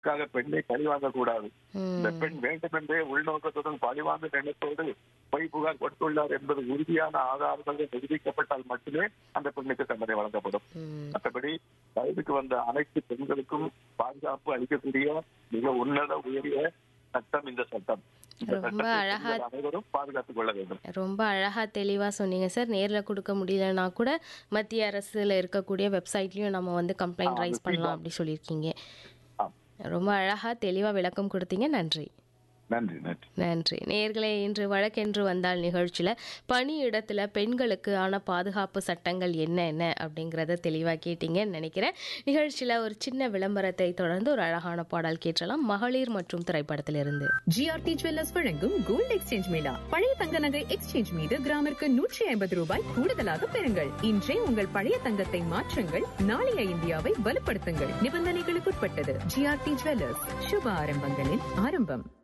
அதற்காக பெண்ணை பழிவாங்க கூடாது இந்த ம். பெண் வேண்டுமென்றே உள்நோக்கத்துடன் பழிவாங்க எண்ணத்தோடு பொய் புகார் கொடுத்துள்ளார் என்பது உறுதியான ஆதாரங்கள் நிரூபிக்கப்பட்டால் மட்டுமே அந்த பெண்ணுக்கு தண்டனை வழங்கப்படும் ம். மற்றபடி வயதுக்கு வந்த அனைத்து பெண்களுக்கும் பாதுகாப்பு அளிக்கக்கூடிய மிக உன்னத உயரிய சட்டம் இந்த சட்டம் இந்த ரொம்ப சட்டத்தை அழகா- பெண்கள் அனைவரும் பாதுகாத்துக் கொள்ள வேண்டும் ரொம்ப அழகாக தெளிவாக சொன்னீங்க சார் நேரில் கொடுக்க முடியலனா கூட மத்திய அரசில் இருக்கக்கூடிய வெப்சைட்லேயும் நம்ம வந்து கம்ப்ளைண்ட் ஆ, ரைஸ் அது பண்ணலாம் feedback. அப்படி சொல்லியிருக்கீங்க ஆ, ரொம்ப அழகாக தெளிவாக விளக்கம் கொடுத்தீங்க நன்றி நன்றி நன்றி நன்றி நேர்களே இன்று வழக்கென்று வந்தால் நிகழ்ச்சியில் பணியிடத்தில் பெண்களுக்கு ஆன பாதுகாப்பு சட்டங்கள் என்ன என்ன அப்படிங்கிறத தெளிவாக கேட்டீங்கன்னு நினைக்கிறேன் நிகழ்ச்சியில் ஒரு சின்ன விளம்பரத்தை தொடர்ந்து ஒரு அழகான பாடல் கேட்டலாம் மகளிர் மற்றும் திரைப்படத்திலிருந்து ஜிஆர்டி ஜுவல்லர்ஸ் வழங்கும் கோல்ட் எக்ஸ்சேஞ்ச் மேளா பழைய தங்க நகை எக்ஸ்சேஞ்ச் மீது கிராமிற்கு நூற்றி ஐம்பது ரூபாய் கூடுதலாக பெறுங்கள் இன்றே உங்கள் பழைய தங்கத்தை மாற்றுங்கள் நாளைய இந்தியாவை வலுப்படுத்துங்கள் நிபந்தனைகளுக்குட்பட்டது ஜிஆர்டி ஜுவல்லர்ஸ் சுப ஆரம்பங்களின் ஆரம்பம்